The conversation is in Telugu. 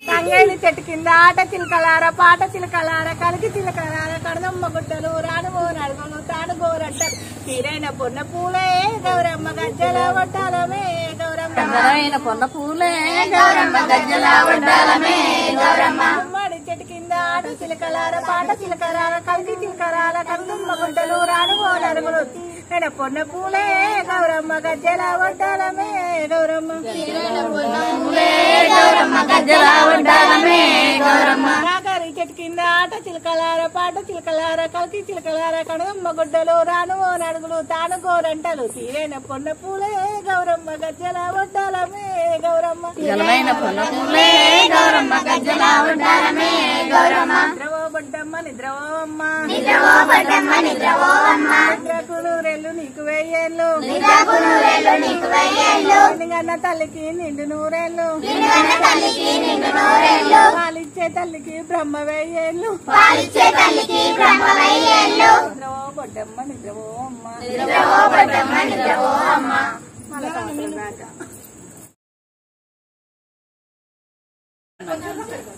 తంగేలి చెట్టు కింద ఆట చిలకలార పాట చిలకలార కలికి చిలకలార కడదమ్మ గుట్టలు రానుగో నడుగులు తాడుగోరంటారు తీరైన పొన్న పూలే గౌరమ్మ గజ్జల వడ్డాలమే గౌరమ్మ అందమైన పొన్న పూలే గౌరమ్మ గజ్జల వడ్డాలమే గౌరమ్మ గుమ్మడి చెట్టు కింద ఆట చిలకలార పాట చిలకలార కలికి చిలకలార కడదమ్మ గుట్టలు రానుగో నడుగులు తీరైన పొన్న పూలే గౌరమ్మ గజ్జల వడ్డాలమే గౌరమ్మ పూలే గౌరమ్మ గజ్జల వడ్డాలమే గౌరమ్మ కాకరి చెట్టు కింద ఆట చిలకలార పాట చిలకలార కలికి చిలకలార కడదమ్మ గుడ్డలు రాను ఓ నడుగులు తాను గోరంటలు తీరైన పొన్న పూలే గౌరమ్మ గజ్జల వడ్డాలమే గౌరమ్మ జలమైన పొన్న పూలే గౌరమ్మ గజ్జల వడ్డాలమే గౌరమ్మ నిద్రవో బొడ్డమ్మ నిద్రవో అమ్మ నిద్రవో పడ్డమ్మ నిద్రవో అమ్మ నిద్రకు నూరెళ్ళు నీకు వెయ్యేళ్ళు నిద్రకు నూరేళ్ళు నీకు వెయ్యేళ్ళు నింగన్న తల్లికి నిండు నూరేళ్ళు నిన్న తల్లికి నిన్ను నూరేళ్ళు పాలిచ్చే తల్లికి బ్రహ్మ వెయ్యేళ్ళు పాలిచ్చే తల్లికి బ్రహ్మ వెయ్యేళ్ళు నిద్రవో బొడ్డమ్మ నిద్రవో అమ్మ నిద్రవో పడ్డమ్మ నిద్రవో అమ్మ మళ్ళా సంవత్సరం దాకా